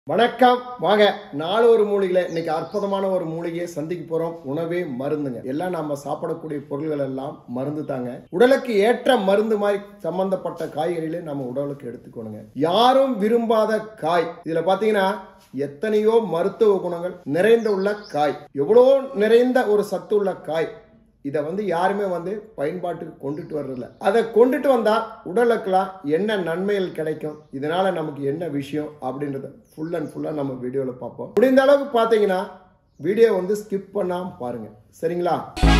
வணக்கம் வாங்க நாலு ஒரு மூலிகையில இன்னைக்கு அற்புதமான ஒரு மூலிகையை சந்திக்க போறோம் உணவே மருந்துங்க எல்லாம் நம்ம சாப்பிடக்கூடிய பொருள்கள் எல்லாம் மருந்து தாங்க உடலுக்கு ஏற்ற மருந்து மாதிரி சம்பந்தப்பட்ட காய்கறிகளை நம்ம உடலுக்கு எடுத்துக்கணுங்க யாரும் விரும்பாத காய் இதுல பாத்தீங்கன்னா எத்தனையோ மருத்துவ குணங்கள் நிறைந்த உள்ள காய் எவ்வளோ நிறைந்த ஒரு சத்து உள்ள காய் இதை வந்து யாருமே வந்து பயன்பாட்டுக்கு கொண்டுட்டு வர்றதில்ல அதை கொண்டுட்டு வந்தா உடலுக்கெல்லாம் என்ன நன்மைகள் கிடைக்கும் இதனால நமக்கு என்ன விஷயம் அப்படின்றத ஃபுல் அண்ட் ஃபுல்லாக நம்ம வீடியோவில் பார்ப்போம் முடிந்த அளவுக்கு பார்த்தீங்கன்னா வீடியோ வந்து ஸ்கிப் பண்ணாம பாருங்க சரிங்களா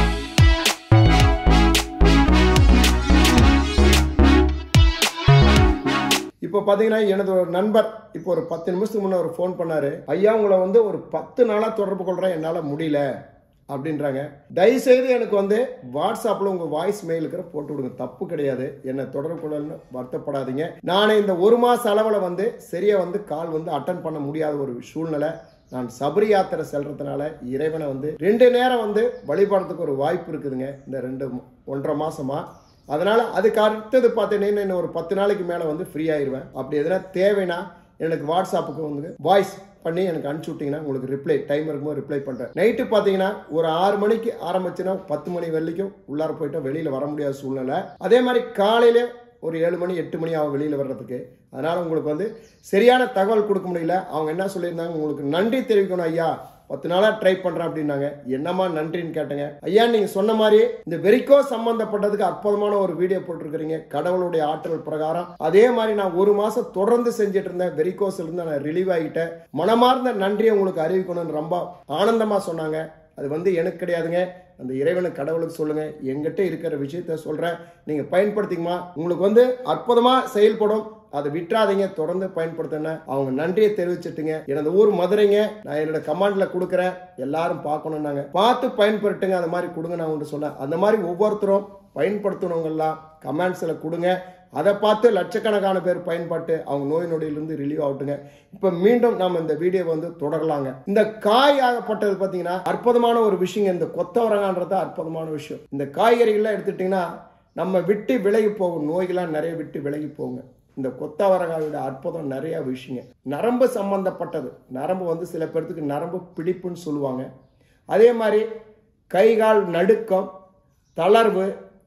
இப்போ பார்த்தீங்கன்னா எனது ஒரு நண்பர் இப்போ ஒரு பத்து நிமிஷத்துக்கு முன்னே ஒரு ஃபோன் பண்ணாரு ஐயா உங்களை வந்து ஒரு பத்து நாளாக தொடர்பு கொள்றேன் என்னால் முடியல அப்படின்றாங்க தயவுசெய்து எனக்கு வந்து வாட்ஸ்அப்பில் உங்கள் வாய்ஸ் மெயிலுக்கு போட்டு விடுங்க தப்பு கிடையாது என்னை தொடர்பு கொள்ளன்னு வருத்தப்படாதீங்க நானே இந்த ஒரு மாச அளவில் வந்து சரியா வந்து கால் வந்து அட்டன் பண்ண முடியாத ஒரு சூழ்நிலை நான் சபரி யாத்திரை செல்றதுனால இறைவனை வந்து ரெண்டு நேரம் வந்து வழிபடுறதுக்கு ஒரு வாய்ப்பு இருக்குதுங்க இந்த ரெண்டு ஒன்றரை மாசமா அதனால அதுக்கு அடுத்தது பார்த்தீங்கன்னா இன்னும் ஒரு பத்து நாளைக்கு மேலே வந்து ஃப்ரீ ஆயிடுவேன் அப்படி எதனா தேவைன்னா எனக்கு வாட்ஸ்அப்புக்கு வந்து வாய்ஸ் பண்ணி எனக்கு அனுப்பிச்சு விட்டீங்கன்னா உங்களுக்கு ரிப்ளை டைம் இருக்கும்போது ரிப்ளை பண்ணுறேன் நைட்டு பார்த்தீங்கன்னா ஒரு ஆறு மணிக்கு ஆரம்பிச்சுன்னா பத்து மணி வரைக்கும் உள்ளார போயிட்டா வெளியில் வர முடியாத சூழ்நிலை அதே மாதிரி காலையில ஒரு ஏழு மணி எட்டு மணி ஆகும் வெளியில் வர்றதுக்கு அதனால் உங்களுக்கு வந்து சரியான தகவல் கொடுக்க முடியல அவங்க என்ன சொல்லியிருந்தாங்க உங்களுக்கு நன்றி தெரிவிக்கணும் ஐயா பத்து நாளாக ட்ரை பண்ணுறேன் அப்படின்னாங்க என்னம்மா நன்றின்னு கேட்டேங்க ஐயா நீங்கள் சொன்ன மாதிரி இந்த வெறிக்கோ சம்பந்தப்பட்டதுக்கு அற்புதமான ஒரு வீடியோ போட்டிருக்கிறீங்க கடவுளுடைய ஆற்றல் பிரகாரம் அதே மாதிரி நான் ஒரு மாதம் தொடர்ந்து செஞ்சுட்டு இருந்தேன் வெறிக்கோஸ்ல இருந்து நான் ரிலீவ் ஆகிட்டேன் மனமார்ந்த நன்றியை உங்களுக்கு அறிவிக்கணும்னு ரொம்ப ஆனந்தமாக சொன்னாங்க அது வந்து எனக்கு கிடையாதுங்க அந்த இறைவனுக்கு கடவுளுக்கு சொல்லுங்க எங்கிட்ட இருக்கிற விஷயத்த சொல்றேன் நீங்க பயன்படுத்திக்குமா உங்களுக்கு வந்து அற்புதமா செயல்படும் அதை விட்டுறாதீங்க தொடர்ந்து பயன்படுத்தின அவங்க நன்றியை தெரிவிச்சிட்டுங்க எனது ஊர் மதுரைங்க நான் என்னோட கமாண்ட்ல கொடுக்குறேன் எல்லாரும் பார்க்கணும்னாங்க பார்த்து பயன்படுத்துங்க அந்த மாதிரி கொடுங்க நான் ஒன்று சொன்னேன் அந்த மாதிரி ஒவ்வொருத்தரும் பயன்படுத்தணுங்கெல்லாம் கமெண்ட்ஸில் கொடுங்க அதை பார்த்து லட்சக்கணக்கான பேர் பயன்பட்டு அவங்க நோய் நொடியிலிருந்து ரிலீவ் ஆகட்டுங்க இப்போ மீண்டும் நம்ம இந்த வீடியோ வந்து தொடரலாங்க இந்த காய் ஆகப்பட்டது பார்த்தீங்கன்னா அற்புதமான ஒரு விஷயங்க இந்த கொத்தவரங்கான்றது அற்புதமான விஷயம் இந்த காய்கறிகள்லாம் எடுத்துட்டிங்கன்னா நம்ம விட்டு விலகி போகும் நோய்கள்லாம் நிறைய விட்டு விலகி போகுங்க இந்த கொத்தவரங்காயோட அற்புதம் நிறைய விஷயங்க நரம்பு சம்பந்தப்பட்டது நரம்பு வந்து சில பேர்த்துக்கு நரம்பு பிடிப்புன்னு சொல்லுவாங்க அதே மாதிரி கை கால் நடுக்கம் தளர்வு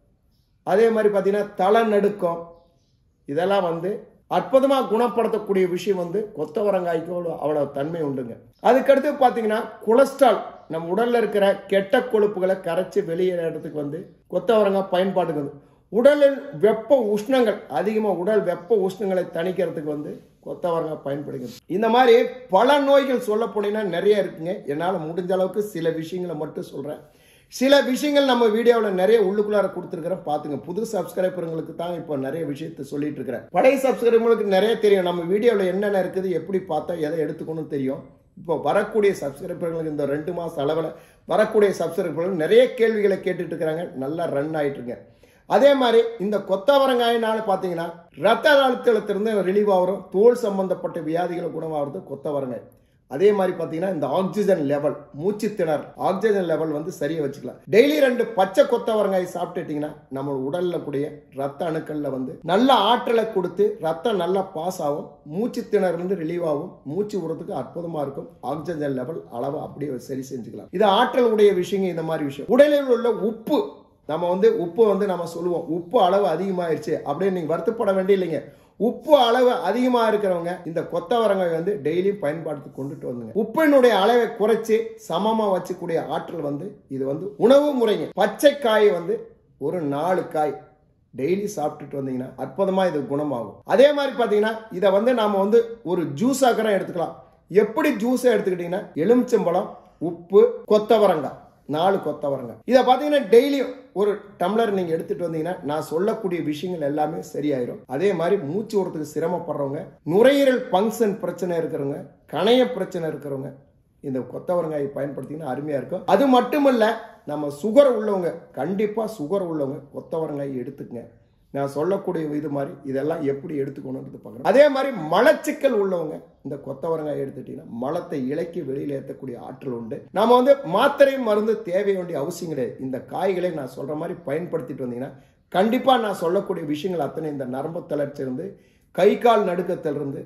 அதே மாதிரி பார்த்தீங்கன்னா தலை நடுக்கம் இதெல்லாம் வந்து அற்புதமாக குணப்படுத்தக்கூடிய விஷயம் வந்து கொத்தவரங்காய்க்கு அவ்வளோ அவ்வளோ தன்மை உண்டுங்க அதுக்கடுத்து பார்த்தீங்கன்னா கொலஸ்ட்ரால் நம்ம உடல்ல இருக்கிற கெட்ட கொழுப்புகளை கரைச்சி வெளியேறதுக்கு வந்து கொத்தவரங்காய் பயன்பாட்டுக்கு வந்து உடலில் வெப்ப உஷ்ணங்கள் அதிகமாக உடல் வெப்ப உஷ்ணங்களை தணிக்கிறதுக்கு வந்து கொத்தவரங்காய் பயன்படுகிறது இந்த மாதிரி பல நோய்கள் சொல்ல போனீங்கன்னா நிறைய இருக்குங்க என்னால் முடிஞ்ச அளவுக்கு சில விஷயங்களை மட்டும் சொல்கிறேன் சில விஷயங்கள் நம்ம வீடியோவில் நிறைய உள்ளுக்குள்ளார கொடுத்துருக்கிறேன் பார்த்துங்க புது சப்ஸ்கிரைபருங்களுக்கு தான் இப்போ நிறைய விஷயத்த சொல்லிட்டு இருக்கிறேன் பழைய சப்ஸ்கிரைபர்களுக்கு நிறைய தெரியும் நம்ம வீடியோவில் என்னென்ன இருக்குது எப்படி பார்த்தா எதை எடுத்துக்கணும் தெரியும் இப்போ வரக்கூடிய சப்ஸ்கிரைபர்களுக்கு இந்த ரெண்டு மாதம் அளவில் வரக்கூடிய சப்ஸ்கிரைபர்கள் நிறைய கேள்விகளை கேட்டுட்டு இருக்கிறாங்க நல்லா ரன் ஆயிட்டுருங்க அதே மாதிரி இந்த கொத்தவரங்காயினால பார்த்தீங்கன்னா ரத்த அழுத்தத்திலிருந்து ரிலீவ் ஆகிறோம் தோல் சம்பந்தப்பட்ட வியாதிகளை குணமாகிறது கொத்தவரங்காய் அதே மாதிரி பார்த்தீங்கன்னா இந்த ஆக்சிஜன் லெவல் மூச்சு திணற் ஆக்சிஜன் லெவல் வந்து சரியா வச்சுக்கலாம் டெய்லி ரெண்டு பச்சை கொத்தவரங்காய் சாப்பிட்டுட்டீங்கன்னா நம்ம உடல்ல கூடிய ரத்த அணுக்கள்ல வந்து நல்ல ஆற்றலை கொடுத்து ரத்தம் நல்லா பாஸ் ஆகும் மூச்சு திணறிலிருந்து ரிலீவ் ஆகும் மூச்சு விடுறதுக்கு அற்புதமா இருக்கும் ஆக்சிஜன் லெவல் அளவு அப்படியே சரி செஞ்சுக்கலாம் இது ஆற்றல் உடைய விஷயங்க இந்த மாதிரி விஷயம் உடலில் உள்ள உப்பு நம்ம வந்து உப்பு வந்து நம்ம சொல்லுவோம் உப்பு அளவு அதிகமாயிருச்சு அப்படின்னு நீங்க வருத்தப்பட வேண்டிய இல்லைங்க உப்பு அளவு அதிகமா இருக்கிறவங்க இந்த கொத்தவரங்காய் வந்து டெய்லியும் பயன்பாட்டுக்கு கொண்டுட்டு வந்துங்க உப்பினுடைய அளவை குறைச்சி சமமா வச்சுக்கூடிய ஆற்றல் வந்து இது வந்து உணவு முறைங்க பச்சை காய் வந்து ஒரு நாலு காய் டெய்லி சாப்பிட்டுட்டு வந்தீங்கன்னா அற்புதமா இது குணமாகும் அதே மாதிரி பாத்தீங்கன்னா இதை வந்து நாம வந்து ஒரு ஜூஸ் ஆக்கிற எடுத்துக்கலாம் எப்படி ஜூஸை எடுத்துக்கிட்டீங்கன்னா எலுமிச்சம்பழம் உப்பு கொத்தவரங்காய் நாலு கொத்தவரங்காய் இதை பார்த்தீங்கன்னா டெய்லியும் ஒரு டம்ளர் நீங்க எடுத்துட்டு வந்தீங்கன்னா நான் சொல்லக்கூடிய விஷயங்கள் எல்லாமே சரியாயிரும் அதே மாதிரி மூச்சு விடுறதுக்கு சிரமப்படுறவங்க நுரையீரல் பங்க்ஷன் பிரச்சனை இருக்கிறவங்க கணைய பிரச்சனை இருக்கிறவங்க இந்த கொத்தவரங்காயை பயன்படுத்திங்கன்னா அருமையா இருக்கும் அது மட்டுமல்ல நம்ம சுகர் உள்ளவங்க கண்டிப்பா சுகர் உள்ளவங்க கொத்தவரங்காய் எடுத்துக்கங்க நான் சொல்லக்கூடிய இது மாதிரி இதெல்லாம் எப்படி எடுத்துக்கணும்ன்றது பார்க்குறேன் அதே மாதிரி மலச்சிக்கல் உள்ளவங்க இந்த கொத்தவரங்காய் எடுத்துட்டீங்கன்னா மலத்தை இலக்கி வெளியில் ஏற்றக்கூடிய ஆற்றல் உண்டு நாம வந்து மாத்திரை மருந்து தேவை வேண்டிய அவசியம் கிடையாது இந்த காய்களை நான் சொல்ற மாதிரி பயன்படுத்திட்டு வந்தீங்கன்னா கண்டிப்பா நான் சொல்லக்கூடிய விஷயங்கள் அத்தனை இந்த நரம்பு தளர்ச்சியிலிருந்து கை கால் நடுக்கத்திலிருந்து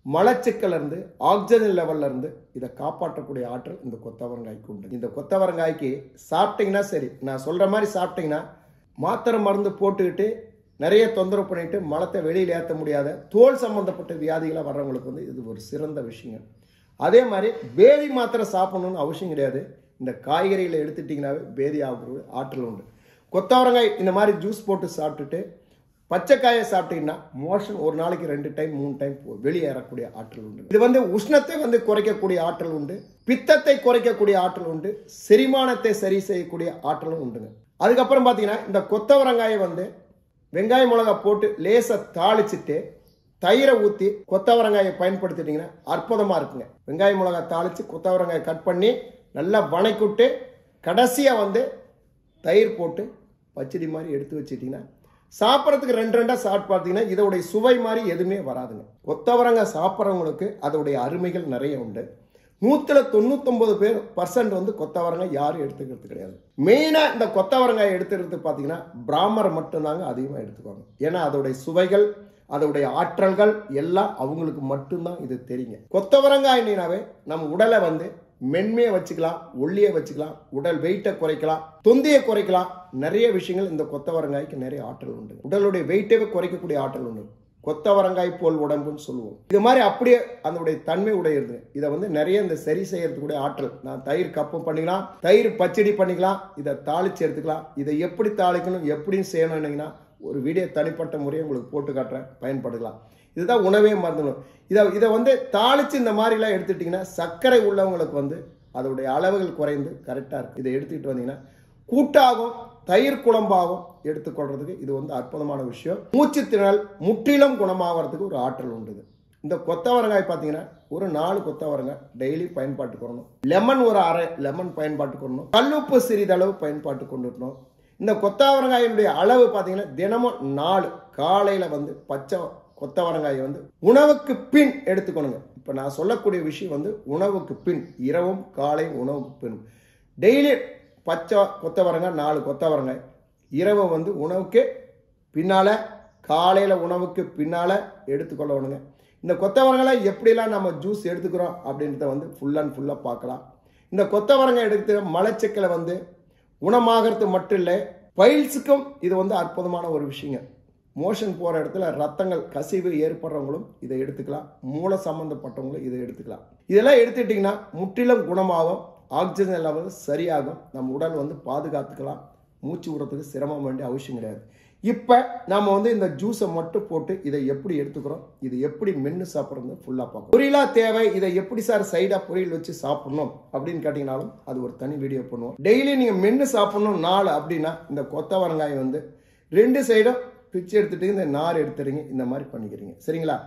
மலச்சிக்கல்ல இருந்து ஆக்சிஜன் லெவல்ல இருந்து இதை காப்பாற்றக்கூடிய ஆற்றல் இந்த கொத்தவரங்காய்க்கு உண்டு இந்த கொத்தவரங்காய்க்கு சாப்பிட்டீங்கன்னா சரி நான் சொல்ற மாதிரி சாப்பிட்டீங்கன்னா மாத்திரை மருந்து போட்டுக்கிட்டு நிறைய தொந்தரவு பண்ணிட்டு மலத்தை வெளியில் ஏற்ற முடியாத தோல் சம்பந்தப்பட்ட வியாதிகளாக வர்றவங்களுக்கு வந்து இது ஒரு சிறந்த விஷயங்க அதே மாதிரி பேதி மாத்திரை சாப்பிடணும்னு அவசியம் கிடையாது இந்த காய்கறிகளை எடுத்துட்டிங்கனாவே பேதி ஆகுறது ஆற்றல் உண்டு கொத்தவரங்காய் இந்த மாதிரி ஜூஸ் போட்டு சாப்பிட்டுட்டு பச்சைக்காயை சாப்பிட்டீங்கன்னா மோஷன் ஒரு நாளைக்கு ரெண்டு டைம் மூணு டைம் வெளியேறக்கூடிய ஆற்றல் உண்டு இது வந்து உஷ்ணத்தை வந்து குறைக்கக்கூடிய ஆற்றல் உண்டு பித்தத்தை குறைக்கக்கூடிய ஆற்றல் உண்டு செரிமானத்தை சரி செய்யக்கூடிய ஆற்றலும் உண்டுங்க அதுக்கப்புறம் பார்த்தீங்கன்னா இந்த கொத்தவரங்காயை வந்து வெங்காய மிளகா போட்டு லேசை தாளிச்சிட்டு தயிரை ஊற்றி கொத்தவரங்காயை பயன்படுத்திட்டீங்கன்னா அற்புதமாக இருக்குங்க வெங்காய மிளகா தாளித்து கொத்தவரங்காயை கட் பண்ணி நல்லா வணக்கிவிட்டு கடைசியாக வந்து தயிர் போட்டு பச்சடி மாதிரி எடுத்து வச்சிட்டிங்கன்னா சாப்பிட்றதுக்கு ரெண்டு ரெண்டாக சாப்பிட்டு பார்த்தீங்கன்னா இதோடைய சுவை மாதிரி எதுவுமே வராதுங்க கொத்தவரங்காய் சாப்பிட்றவங்களுக்கு அதோடைய அருமைகள் நிறைய உண்டு நூற்றுல தொண்ணூத்தொம்பது பேர் பர்சன்ட் வந்து கொத்தவரங்காய் யாரும் எடுத்துக்கிறது கிடையாது மெயினாக இந்த கொத்தவரங்காய் எடுத்துக்கிறது பார்த்தீங்கன்னா பிராமர் மட்டும்தாங்க அதிகமாக எடுத்துக்குவாங்க ஏன்னா அதோடைய சுவைகள் அதோடைய ஆற்றல்கள் எல்லாம் அவங்களுக்கு மட்டும்தான் இது தெரியுங்க கொத்தவரங்காய்னாவே நம்ம உடலை வந்து மென்மையை வச்சுக்கலாம் ஒல்லியை வச்சுக்கலாம் உடல் வெயிட்டை குறைக்கலாம் தொந்தியை குறைக்கலாம் நிறைய விஷயங்கள் இந்த கொத்தவரங்காய்க்கு நிறைய ஆற்றல் உண்டு உடலுடைய வெயிட்டை குறைக்கக்கூடிய ஆற்றல் உண்டு கொத்தவரங்காய் போல் உடம்புன்னு சொல்லுவோம் இது மாதிரி அப்படியே அதனுடைய தன்மை உடையிறது இதை வந்து நிறைய இந்த சரி செய்யறதுக்கூடிய ஆற்றல் நான் தயிர் கப்பு பண்ணிக்கலாம் தயிர் பச்சடி பண்ணிக்கலாம் இதை தாளிச்சு எடுத்துக்கலாம் இதை எப்படி தாளிக்கணும் எப்படின்னு செய்யணும்னீங்கன்னா ஒரு வீடியோ தனிப்பட்ட முறையை உங்களுக்கு போட்டு காட்டுறேன் பயன்படுத்தலாம் இதுதான் உணவே மருந்துணும் இதை இதை வந்து தாளிச்சு இந்த மாதிரிலாம் எடுத்துட்டிங்கன்னா சர்க்கரை உள்ளவங்களுக்கு வந்து அதோடைய அளவுகள் குறைந்து கரெக்டாக இருக்கும் இதை எடுத்துக்கிட்டு வந்தீங்கன்னா கூட்டாகும் தயிர் குழம்பாகும் எடுத்துக்கொள்றதுக்கு இது வந்து அற்புதமான விஷயம் மூச்சு திணறல் முற்றிலும் குணமாகறதுக்கு ஒரு ஆற்றல் உண்டுது இந்த கொத்தவரங்காய் பார்த்தீங்கன்னா ஒரு நாலு கொத்தவரங்காய் டெய்லி பயன்பாட்டுக்கு வரணும் லெமன் ஒரு அரை லெமன் பயன்பாட்டுக்கு வரணும் கல்லுப்பு சிறிதளவு பயன்பாட்டு கொண்டு வரணும் இந்த கொத்தவரங்காயினுடைய அளவு பார்த்தீங்கன்னா தினமும் நாலு காலையில் வந்து பச்சை கொத்தவரங்காயை வந்து உணவுக்கு பின் எடுத்துக்கணுங்க இப்போ நான் சொல்லக்கூடிய விஷயம் வந்து உணவுக்கு பின் இரவும் காலை உணவுக்கு பின் டெய்லி பச்சை கொத்தவரங்காய் நாலு கொத்தவரங்காய் இரவு வந்து உணவுக்கு பின்னால் காலையில் உணவுக்கு பின்னால் எடுத்துக்கொள்ளணுங்க இந்த கொத்தவரங்காய் எப்படிலாம் நம்ம ஜூஸ் எடுத்துக்கிறோம் அப்படின்றத வந்து ஃபுல் அண்ட் ஃபுல்லாக பார்க்கலாம் இந்த கொத்தவரங்காய் எடுத்து மலச்சிக்கலை வந்து குணமாகிறது மட்டும் இல்லை பைல்ஸுக்கும் இது வந்து அற்புதமான ஒரு விஷயங்க மோஷன் போகிற இடத்துல ரத்தங்கள் கசிவு ஏற்படுறவங்களும் இதை எடுத்துக்கலாம் மூளை சம்மந்தப்பட்டவங்களும் இதை எடுத்துக்கலாம் இதெல்லாம் எடுத்துட்டிங்கன்னா முற்றிலும் குணமாகும் ஆக்சிஜன் லெவல் சரியாகும் நம்ம உடல் வந்து பாதுகாத்துக்கலாம் மூச்சு விடுறதுக்கு சிரமம் வேண்டிய அவசியம் கிடையாது இப்போ நம்ம வந்து இந்த ஜூஸை மட்டும் போட்டு இதை எப்படி எடுத்துக்கிறோம் இது எப்படி மென்று சாப்பிட்றது ஃபுல்லாக பார்க்கணும் பொரியலா தேவை இதை எப்படி சார் சைடாக பொரியல் வச்சு சாப்பிடணும் அப்படின்னு கேட்டிங்கனாலும் அது ஒரு தனி வீடியோ பண்ணுவோம் டெய்லி நீங்கள் மென்று சாப்பிடணும் நாள் அப்படின்னா இந்த கொத்தவரங்காய் வந்து ரெண்டு சைடும் பிச்சு எடுத்துட்டு இந்த நார் எடுத்துறீங்க இந்த மாதிரி பண்ணிக்கிறீங்க சரிங்களா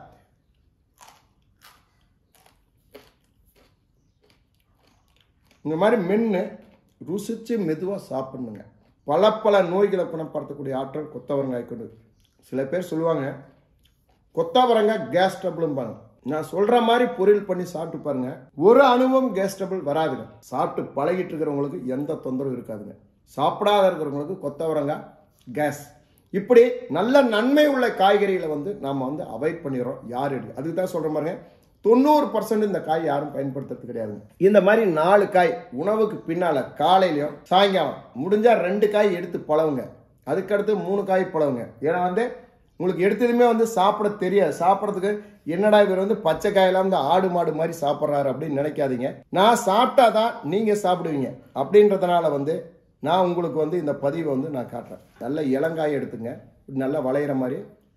இந்த மாதிரி மென்று ருசிச்சு மெதுவாக சாப்பிடணுங்க பல பல நோய்களை குணப்படுத்தக்கூடிய ஆற்றல் கொத்தவரங்காய் கொண்டு சில பேர் சொல்லுவாங்க கொத்தவரங்காய் கேஸ் ட்ரபிளும்பாங்க நான் சொல்ற மாதிரி பொரியல் பண்ணி சாப்பிட்டு பாருங்க ஒரு அனுபவம் கேஸ் ட்ரபிள் வராதுங்க சாப்பிட்டு பழகிட்டு இருக்கிறவங்களுக்கு எந்த தொந்தரவும் இருக்காதுங்க சாப்பிடாத இருக்கிறவங்களுக்கு கொத்தவரங்காய் கேஸ் இப்படி நல்ல நன்மை உள்ள காய்கறிகளை வந்து நாம் வந்து அவாய்ட் பண்ணிடுறோம் யார் எடுக்க அதுக்கு தான் சொல்கிற பாருங்க தொண்ணூறு பர்சன்ட் இந்த காய் யாரும் பயன்படுத்துறது கிடையாது இந்த மாதிரி நாலு காய் உணவுக்கு பின்னால் காலையிலையும் சாயங்காலம் முடிஞ்சால் ரெண்டு காய் எடுத்து பழவுங்க அதுக்கடுத்து மூணு காய் பழவுங்க ஏன்னா வந்து உங்களுக்கு எடுத்ததுமே வந்து சாப்பிட தெரியாது சாப்பிட்றதுக்கு என்னடா இவர் வந்து பச்சை காயெல்லாம் வந்து ஆடு மாடு மாதிரி சாப்பிட்றாரு அப்படின்னு நினைக்காதீங்க நான் சாப்பிட்டா தான் நீங்கள் சாப்பிடுவீங்க அப்படின்றதுனால வந்து நான் உங்களுக்கு வந்து இந்த பதிவை வந்து நான் காட்டுறேன் நல்ல இளங்காய் எடுத்துங்க நல்லா வளையிற மாதிரி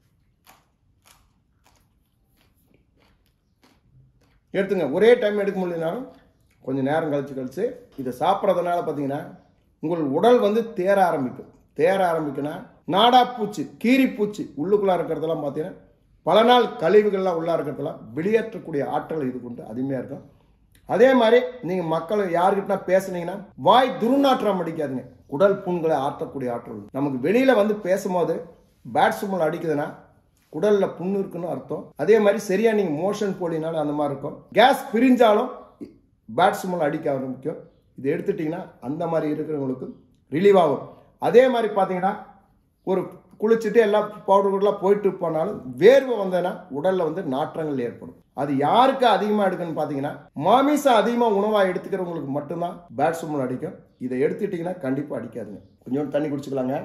எடுத்துங்க ஒரே டைம் எடுக்க முடியலனாலும் கொஞ்சம் நேரம் கழிச்சு கழிச்சு இதை சாப்பிட்றதுனால பார்த்தீங்கன்னா உங்கள் உடல் வந்து தேர ஆரம்பிக்கும் தேர ஆரம்பிக்குன்னா நாடாப்பூச்சி கீரிப்பூச்சி உள்ளுக்குள்ளே இருக்கிறதெல்லாம் பார்த்தீங்கன்னா பல நாள் கழிவுகள்லாம் உள்ளே இருக்கிறதெல்லாம் வெளியேற்றக்கூடிய ஆற்றல் இது கொண்டு அதிகமாக இருக்கும் அதே மாதிரி நீங்கள் மக்கள் யாருக்கிட்ட பேசுனீங்கன்னா வாய் துர்நாற்றம் அடிக்காதுங்க குடல் புண்களை ஆற்றக்கூடிய ஆற்றல் உண்டு. நமக்கு வெளியில் வந்து பேசும்போது பேட்ஸ்மேன் அடிக்குதுன்னா குடல்ல புண்ணு இருக்குன்னு அர்த்தம் அதே மாதிரி சரியா நீங்க மோஷன் போலினாலும் அந்த மாதிரி இருக்கும் கேஸ் பிரிஞ்சாலும் பேட்ஸ்மேன் அடிக்க ஆரம்பிக்கும் இது எடுத்துட்டீங்கன்னா அந்த மாதிரி இருக்கிறவங்களுக்கு ரிலீவ் ஆகும் அதே மாதிரி பார்த்தீங்கன்னா ஒரு குளிச்சுட்டு எல்லாம் பவுடர்கள்லாம் போயிட்டு போனாலும் வேர்வை வந்ததுன்னா உடல்ல வந்து நாற்றங்கள் ஏற்படும் அது யாருக்கு அதிகமாக எடுக்குன்னு பார்த்தீங்கன்னா மாமிசம் அதிகமாக உணவாக எடுத்துக்கிறவங்களுக்கு மட்டும்தான் பேட் சுமல் அடிக்கும் இதை எடுத்துக்கிட்டிங்கன்னா கண்டிப்பாக அடிக்காதுங்க கொஞ்சம் தண்ணி குடிச்சுக்கலாங்க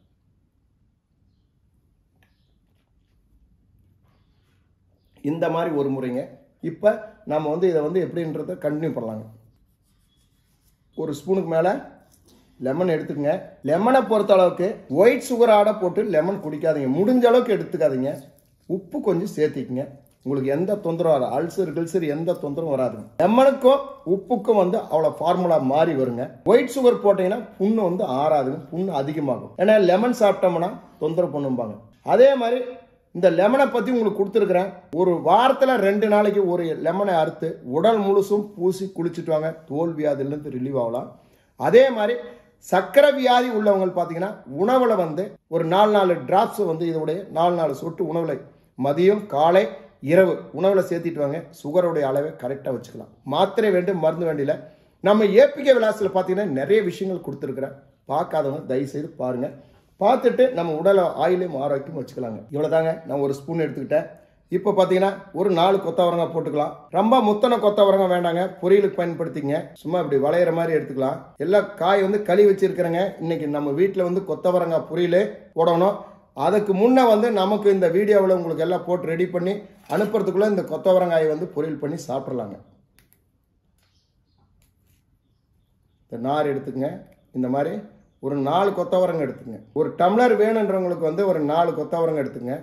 இந்த மாதிரி ஒரு முறைங்க இப்போ நம்ம வந்து இதை வந்து எப்படின்றத கண்டினியூ பண்ணலாங்க ஒரு ஸ்பூனுக்கு மேலே லெமன் எடுத்துக்கங்க லெமனை பொறுத்த அளவுக்கு ஒயிட் சுகர் ஆட போட்டு லெமன் குடிக்காதீங்க முடிஞ்ச அளவுக்கு எடுத்துக்காதீங்க உப்பு கொஞ்சம் சேர்த்திக்கங்க உங்களுக்கு எந்த தொந்தரவும் வராது அல்சர் கில்சர் எந்த தொந்தரவும் வராதுங்க லெமனுக்கும் உப்புக்கும் வந்து அவ்வளோ ஃபார்முலா மாறி வருங்க ஒயிட் சுகர் போட்டீங்கன்னா புண்ணு வந்து ஆறாதுங்க புண்ணு அதிகமாகும் ஏன்னா லெமன் சாப்பிட்டோம்னா தொந்தரவு பண்ணும்பாங்க அதே மாதிரி இந்த லெமனை பற்றி உங்களுக்கு கொடுத்துருக்குறேன் ஒரு வாரத்தில் ரெண்டு நாளைக்கு ஒரு லெமனை அறுத்து உடல் முழுசும் பூசி குளிச்சுட்டு வாங்க தோல் வியாதியிலேருந்து ரிலீவ் ஆகலாம் அதே மாதிரி சக்கரை வியாதி உள்ளவங்க பார்த்தீங்கன்னா உணவில் வந்து ஒரு நாலு நாலு டிராப்ஸ் வந்து இதோடைய நாலு நாலு சொட்டு உணவில் மதியம் காலை இரவு உணவில் சேர்த்திட்டு வாங்க சுகருடைய அளவை கரெக்டாக வச்சுக்கலாம் மாத்திரை வேண்டும் மருந்து வேண்டியில நம்ம ஏபிகே விலாசில் பார்த்தீங்கன்னா நிறைய விஷயங்கள் கொடுத்துருக்குறேன் பார்க்காதவங்க தயவு செய்து பாருங்கள் பார்த்துட்டு நம்ம உடலை ஆயிலையும் ஆரோக்கியம் வச்சுக்கலாங்க இவ்வளோதாங்க நான் ஒரு ஸ்பூன் எடுத்துக்கிட்டேன் இப்போ பார்த்தீங்கன்னா ஒரு நாலு கொத்தவரங்காய் போட்டுக்கலாம் ரொம்ப முத்தன கொத்தவரங்காய் வேண்டாங்க பொரியலுக்கு பயன்படுத்திங்க சும்மா இப்படி வளையிற மாதிரி எடுத்துக்கலாம் எல்லாம் காய் வந்து களி வச்சிருக்கிறேங்க இன்னைக்கு நம்ம வீட்டில் வந்து கொத்தவரங்காய் பொரியல் போடணும் அதுக்கு முன்னே வந்து நமக்கு இந்த வீடியோவில் உங்களுக்கு எல்லாம் போட்டு ரெடி பண்ணி அனுப்புறதுக்குள்ளே இந்த கொத்தவரங்காயை வந்து பொரியல் பண்ணி சாப்பிட்றலாங்க இந்த நார் எடுத்துக்கங்க இந்த மாதிரி ஒரு நாலு கொத்தவரங்க எடுத்துங்க ஒரு டம்ளர் வேணுன்றவங்களுக்கு வந்து ஒரு நாலு கொத்தவரங்க எடுத்துங்க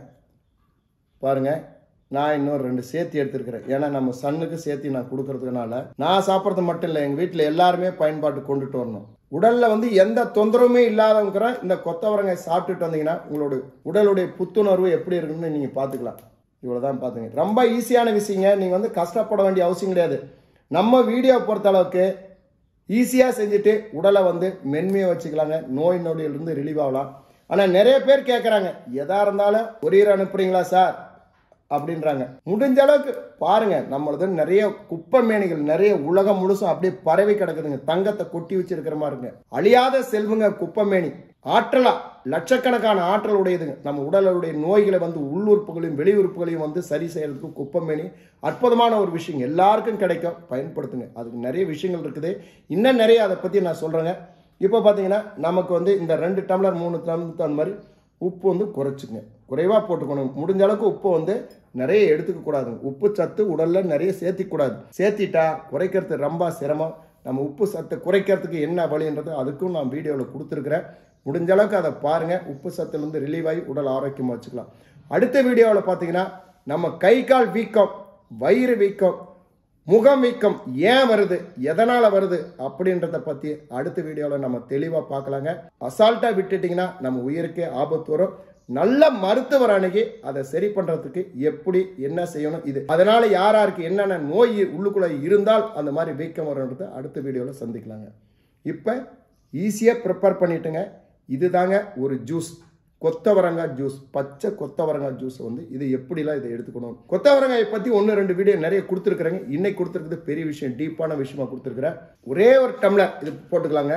பாருங்க நான் இன்னொரு ரெண்டு சேர்த்து எடுத்துருக்கிறேன் ஏன்னா நம்ம சன்னுக்கு சேர்த்து நான் கொடுக்கறதுனால நான் சாப்பிட்றது மட்டும் இல்லை எங்கள் வீட்டில் எல்லாருமே பயன்பாட்டு கொண்டுட்டு வரணும் உடல்ல வந்து எந்த தொந்தரவுமே இல்லாதவங்கிற இந்த கொத்தவரங்காய் சாப்பிட்டுட்டு வந்தீங்கன்னா உங்களோட உடலுடைய புத்துணர்வு எப்படி இருக்குன்னு நீங்கள் பார்த்துக்கலாம் இவ்வளோதான் பார்த்துங்க ரொம்ப ஈஸியான விஷயங்க நீங்கள் வந்து கஷ்டப்பட வேண்டிய அவசியம் கிடையாது நம்ம வீடியோ பொறுத்த அளவுக்கு ஈஸியாக செஞ்சுட்டு உடலை வந்து மென்மையாக வச்சுக்கலாங்க நோய் நொடியிலிருந்து ரிலீவ் ஆகலாம் ஆனால் நிறைய பேர் கேட்குறாங்க எதா இருந்தாலும் கொரியர் அனுப்புறீங்களா சார் அப்படின்றாங்க முடிஞ்ச அளவுக்கு பாருங்க நம்மளது நிறைய குப்பை மேனிகள் நிறைய உலகம் முழுசும் அப்படியே பரவி கிடக்குதுங்க தங்கத்தை கொட்டி வச்சிருக்கிற மாதிரி இருக்குங்க அழியாத செல்வங்க குப்பை மேனி ஆற்றலா லட்சக்கணக்கான ஆற்றல் உடையதுங்க நம்ம உடலுடைய நோய்களை வந்து உள்ளுறுப்புகளையும் வெளி உறுப்புகளையும் வந்து சரி செய்யறதுக்கு குப்பமேனி அற்புதமான ஒரு விஷயம் எல்லாருக்கும் கிடைக்கும் பயன்படுத்துங்க அதுக்கு நிறைய விஷயங்கள் இருக்குது இன்னும் நிறைய அதை பற்றி நான் சொல்கிறேங்க இப்போ பார்த்தீங்கன்னா நமக்கு வந்து இந்த ரெண்டு டம்ளர் மூணு டம்ளர் அந்த மாதிரி உப்பு வந்து குறைச்சிங்க குறைவாக போட்டுக்கணும் முடிஞ்ச அளவுக்கு உப்பு வந்து நிறைய எடுத்துக்க கூடாதுங்க உப்பு சத்து உடலில் நிறைய சேர்த்திக்க கூடாது சேர்த்திட்டா குறைக்கிறது ரொம்ப சிரமம் நம்ம உப்பு சத்தை குறைக்கிறதுக்கு என்ன வழின்றது அதுக்கும் நான் வீடியோவில் கொடுத்துருக்குறேன் முடிஞ்ச அளவுக்கு அதை பாருங்கள் உப்பு சத்துலேருந்து ரிலீவ் ஆகி உடல் ஆரோக்கியமாக வச்சுக்கலாம் அடுத்த வீடியோவில் பார்த்தீங்கன்னா நம்ம கை கால் வீக்கம் வயிறு வீக்கம் முகம் வீக்கம் ஏன் வருது எதனால வருது அப்படின்றத பத்தி அடுத்த வீடியோவில் நம்ம தெளிவா பார்க்கலாங்க அசால்ட்டா விட்டுட்டீங்கன்னா நம்ம உயிருக்கே ஆபத்து வரும் நல்ல மருத்துவர் அணுகி அதை சரி பண்றதுக்கு எப்படி என்ன செய்யணும் இது அதனால யார் யாருக்கு என்னென்ன நோய் உள்ளுக்குள்ள இருந்தால் அந்த மாதிரி வீக்கம் வரும்ன்றத அடுத்த வீடியோவில் சந்திக்கலாங்க இப்போ ஈஸியாக ப்ரிப்பேர் பண்ணிட்டுங்க இதுதாங்க ஒரு ஜூஸ் கொத்தவரங்காய் ஜூஸ் பச்சை கொத்தவரங்காய் ஜூஸ் வந்து இது எப்படிலாம் இதை எடுத்துக்கணும் கொத்தவரங்காயை பற்றி ஒன்று ரெண்டு வீடியோ நிறைய கொடுத்துருக்குறேங்க இன்னைக்கு கொடுத்துருக்குறது பெரிய விஷயம் டீப்பான விஷயமா கொடுத்துருக்குறேன் ஒரே ஒரு டம்ளர் இது போட்டுக்கலாங்க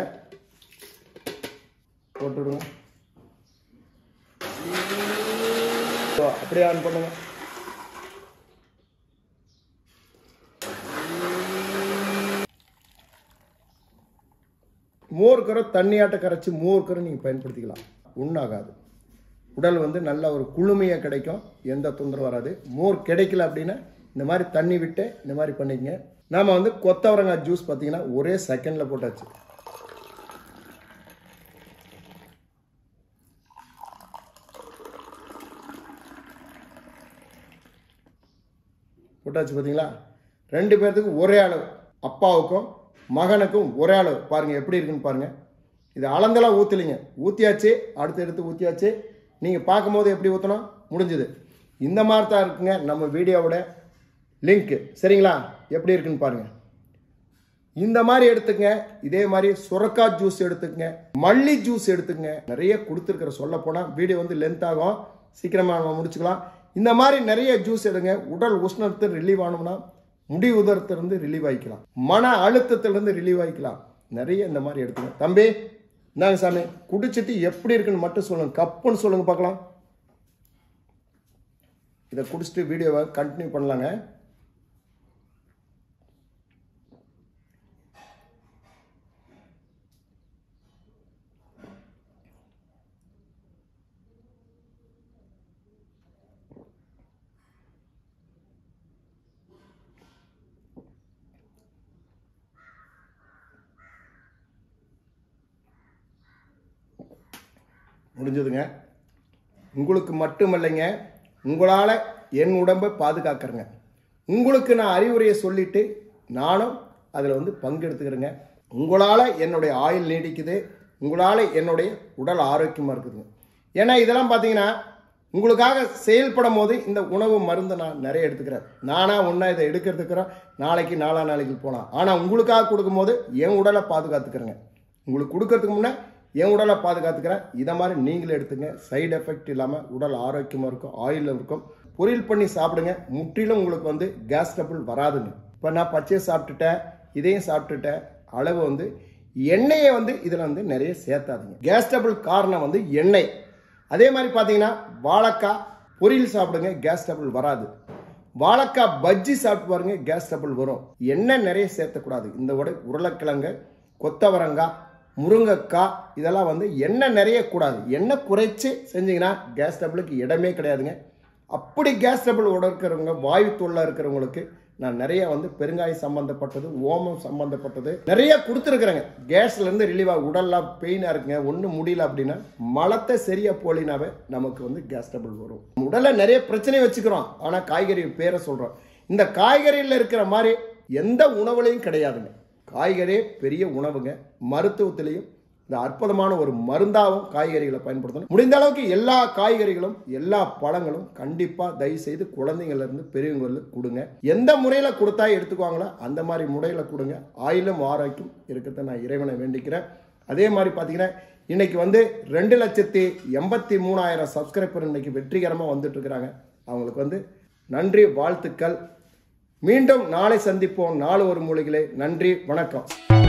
போட்டு விடுங்க So, அப்படியே ஆன் பண்ணுங்க மோர் கரை தண்ணியாட்ட கரைச்சி மோர் கரை நீங்கள் பயன்படுத்திக்கலாம் உண்ணாகாது உடல் வந்து நல்ல ஒரு குளுமையாக கிடைக்கும் எந்த தொந்தரவும் வராது மோர் கிடைக்கல அப்படின்னா இந்த மாதிரி தண்ணி விட்டு இந்த மாதிரி பண்ணிக்கங்க நாம வந்து கொத்தவரங்காய் ஜூஸ் பார்த்தீங்கன்னா ஒரே செகண்டில் போட்டாச்சு போட்டாச்சு பார்த்தீங்களா ரெண்டு பேர்த்துக்கும் ஒரே அளவு அப்பாவுக்கும் மகனுக்கும் ஒரே அளவு பாருங்க எப்படி இருக்குன்னு பாருங்க இது அளந்தெல்லாம் ஊற்றலிங்க ஊற்றியாச்சு அடுத்து எடுத்து ஊற்றியாச்சு நீங்கள் பார்க்கும்போது எப்படி ஊற்றணும் முடிஞ்சுது இந்த மாதிரி தான் இருக்குங்க நம்ம வீடியோவோட லிங்க்கு சரிங்களா எப்படி இருக்குன்னு பாருங்க இந்த மாதிரி எடுத்துக்கங்க இதே மாதிரி சுரக்காய் ஜூஸ் எடுத்துக்கங்க மல்லி ஜூஸ் எடுத்துக்கங்க நிறைய கொடுத்துருக்கிற சொல்ல போனால் வீடியோ வந்து லென்த் ஆகும் சீக்கிரமாக நம்ம முடிச்சுக்கலாம் இந்த மாதிரி நிறைய ஜூஸ் எடுங்க உடல் உஷ்ணத்தை ரிலீவ் ஆனோம்னா முடி உதரத்திலிருந்து ரிலீவ் ஆகிக்கலாம் மன அழுத்தத்திலிருந்து ரிலீவ் ஆகிக்கலாம் நிறைய இந்த மாதிரி எடுத்துங்க தம்பி இந்தாங்க சாமி குடிச்சிட்டு எப்படி இருக்குன்னு மட்டும் சொல்லுங்க கப்புன்னு சொல்லுங்க பார்க்கலாம் இதை குடிச்சிட்டு வீடியோவை கண்டினியூ பண்ணலாங்க முடிஞ்சதுங்க உங்களுக்கு மட்டுமல்லைங்க உங்களால் என் உடம்பை பாதுகாக்கிறேங்க உங்களுக்கு நான் அறிவுரையை சொல்லிட்டு நானும் அதில் வந்து பங்கெடுத்துக்கிறேங்க உங்களால் என்னுடைய ஆயுள் நீடிக்குது உங்களால் என்னுடைய உடல் ஆரோக்கியமாக இருக்குதுங்க ஏன்னா இதெல்லாம் பார்த்தீங்கன்னா உங்களுக்காக செயல்படும் போது இந்த உணவு மருந்து நான் நிறைய எடுத்துக்கிறேன் நானா ஒன்றா இதை எடுக்கிறதுக்குறேன் நாளைக்கு நாலா நாளைக்கு போகலாம் ஆனால் உங்களுக்காக கொடுக்கும்போது என் உடலை பாதுகாத்துக்கிறேங்க உங்களுக்கு கொடுக்கறதுக்கு முன்னே என் உடலை பாதுகாத்துக்கிறேன் இதை மாதிரி நீங்களும் எடுத்துங்க சைடு எஃபெக்ட் இல்லாமல் உடல் ஆரோக்கியமாக இருக்கும் ஆயிலும் இருக்கும் பொரியல் பண்ணி சாப்பிடுங்க முற்றிலும் உங்களுக்கு வந்து கேஸ் டபுள் வராதுங்க இப்போ நான் பச்சையை சாப்பிட்டுட்டேன் இதையும் சாப்பிட்டுட்டேன் அளவு வந்து எண்ணெயை வந்து இதில் வந்து நிறைய சேர்த்தாதுங்க கேஸ் டபுள் காரணம் வந்து எண்ணெய் அதே மாதிரி பார்த்தீங்கன்னா வாழைக்காய் பொரியல் சாப்பிடுங்க கேஸ் டபுள் வராது வாழைக்காய் பஜ்ஜி சாப்பிட்டு பாருங்க கேஸ் டபுள் வரும் எண்ணெய் நிறைய சேர்த்தக்கூடாது இந்த உட உருளைக்கிழங்கு கொத்தவரங்காய் முருங்கைக்காய் இதெல்லாம் வந்து எண்ணெய் நிறைய கூடாது எண்ணெய் குறைச்சி செஞ்சீங்கன்னா கேஸ் டபுளுக்கு இடமே கிடையாதுங்க அப்படி கேஸ் டபுள் இருக்கிறவங்க வாயு தொல்லை இருக்கிறவங்களுக்கு நான் நிறைய வந்து பெருங்காயம் சம்பந்தப்பட்டது ஓமம் சம்பந்தப்பட்டது நிறைய கொடுத்துருக்குறேங்க கேஸ்ல இருந்து ரிலீவ் ஆகும் உடல்லாம் பெயினா இருக்குங்க ஒன்றும் முடியல அப்படின்னா மலத்தை சரியா போலினாவே நமக்கு வந்து கேஸ் டபுள் வரும் உடல்ல நிறைய பிரச்சனை வச்சுக்கிறோம் ஆனா காய்கறி பேரை சொல்றோம் இந்த காய்கறியில் இருக்கிற மாதிரி எந்த உணவுலையும் கிடையாதுங்க காய்கறி பெரிய உணவுங்க மருத்துவத்திலையும் இந்த அற்புதமான ஒரு மருந்தாகவும் காய்கறிகளை பயன்படுத்தணும் முடிந்த அளவுக்கு எல்லா காய்கறிகளும் எல்லா பழங்களும் கண்டிப்பா தயவு செய்து குழந்தைங்கள்ல இருந்து பெரியவங்களுக்கு கொடுங்க எந்த முறையில கொடுத்தா எடுத்துக்குவாங்களோ அந்த மாதிரி முறையில கொடுங்க ஆயிலும் ஆரோக்கியம் இருக்கிறத நான் இறைவனை வேண்டிக்கிறேன் அதே மாதிரி பார்த்தீங்கன்னா இன்னைக்கு வந்து ரெண்டு லட்சத்தி எண்பத்தி மூணாயிரம் சப்ஸ்கிரைபர் இன்னைக்கு வெற்றிகரமாக வந்துட்டு இருக்கிறாங்க அவங்களுக்கு வந்து நன்றி வாழ்த்துக்கள் மீண்டும் நாளை சந்திப்போம் நாலு ஒரு மூலிகளே நன்றி வணக்கம்